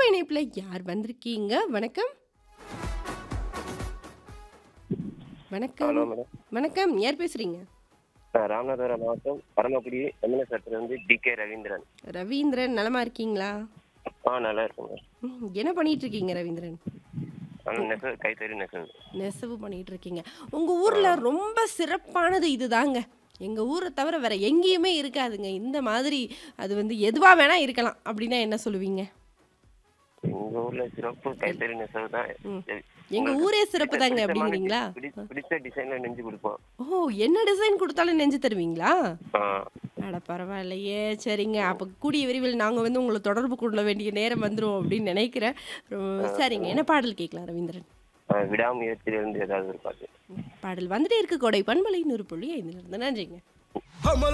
இணைப்புல யார் வந்திருக்கீங்க வணக்கம் வணக்கம் ஹலோ மேடம் வணக்கம் யார் பேசுறீங்க நான் ராமநாதபுரம் மாவட்டம் பரமக்குடி தமிழகத்திலிருந்து டி கே ரவீந்திரன் ரவீந்திரன் நலமா இருக்கீங்களா ஆ நல்லா இருக்குங்க ம், என்ன பண்ணிட்டு இருக்கீங்க ரவீந்திரன் ஆனால் நெசவு கைத்தறி நெசவு நெசவு பண்ணிட்டு இருக்கீங்க உங்க ஊர்ல ரொம்ப சிறப்பானது இதுதாங்க எங்க ஊரை தவிர வேற எங்கேயுமே இருக்காதுங்க இந்த மாதிரி அது வந்து எதுவா வேணா இருக்கலாம் அப்படின்னா என்ன சொல்லுவீங்க எங்க ஊர்ல சிறப்பு கைத்தறி நெசவு தான் ம். சரி. எங்க உங்களுக்கு ஊரே சிறப்பு தாங்க பிடிச்சமான அப்படிங்கிறீங்களா பிடி- பிடிச்ச டிசைன்ல நெஞ்சு கொடுப்போம் ஓ என்ன டிசைன் கொடுத்தாலும் நெஞ்சு தருவீங்களா ஆ, அட பரவாயில்லையே சரிங்க அப்போ கூடிய விரைவில் நாங்கள் வந்து உங்களை தொடர்பு கொள்ள வேண்டிய நேரம் வந்துரும் அப்படின்னு நினைக்கிறேன் ரொ- சரிங்க என்ன பாடல் கேட்கலாம் ரவீந்திரன் ஆ, விடாமுயற்சியிலிருந்து ஏதாவது ஒரு பாட்டு பாடல் வந்துட்டே இருக்கு கொடை பண்பலை நூறு புள்ளி ஐந்துல இருந்து நன்றிங்க அமல்